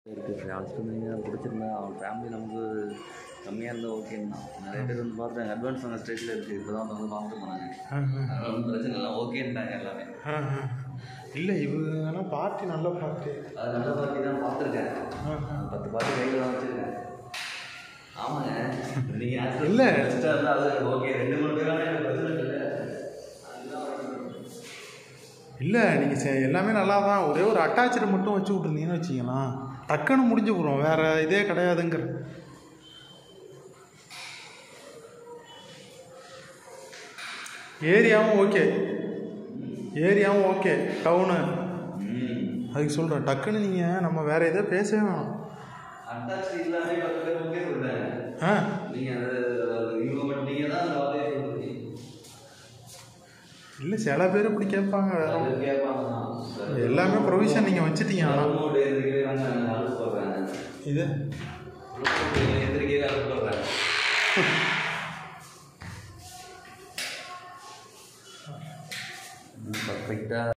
இருக்குது ஹாஸ்பிட்டல் பிடிச்சிருந்தா அவன் ஃபேமிலி நமக்கு கம்மியாக இருந்தால் ஓகேன்னு தான் நிறைய பேர் வந்து பார்த்தாங்க அட்வான்ஸ் அந்த ஸ்டேஜில் இருக்குது இப்போ தான் வந்து பார்த்துட்டு போனாங்க அதனால ஒன்றும் பிரச்சனை இல்லை ஓகேன்ட்டாங்க எல்லாமே இல்லை இவங்கெல்லாம் பார்ட்டி நல்ல பார்ட்டி அது நல்ல பார்ட்டி தான் பார்த்துருக்கேன் பத்து பார்ட்டி கையில் தான் வச்சுருக்கேன் ஆமாங்க நீங்கள் இல்ல. எக்ஸ்ட்ரா இருந்தால் அது ஓகே ரெண்டு மூணு பேரான எனக்கு பிரச்சனை இல்லை அதுதான் இல்லை நீங்கள் எல்லாமே நல்லா தான் ஒரே ஒரு அட்டாச்சு மட்டும் வச்சு விட்ருந்தீங்கன்னு வச்சிக்கலாம் டக்குன்னு முடிஞ்சு போகிறோம் வேறு இதே கிடையாதுங்கிற ஏரியாவும் ஓகே ஏரியாவும் ஓகே டவுனு ம் அதுக்கு சொல்கிறேன் டக்குன்னு நீங்கள் நம்ம வேறு எதோ பேசவே வேணாம் அட்டாச் இல்லாமே பத்து பேர் ஓகே சொல்கிறாங்க ஆ நீங்கள் அது இவங்க மட்டும் நீங்கள் தான் அந்த வார்த்தையை சொல்கிறீங்க இல்லை சில பேர் இப்படி கேட்பாங்க வேற அது கேட்பாங்க தான். எல்லாமே ப்ரொவிஷன் நீங்கள் வச்சுட்டீங்க ஆனால் ரூமோட எதிர்க்கவே நாங்கள் அழுப்பு போடுறாங்க இது ரூமோட எதிர்க்கவே அழுப்பு போடுறாங்க பர்ஃபெக்டாக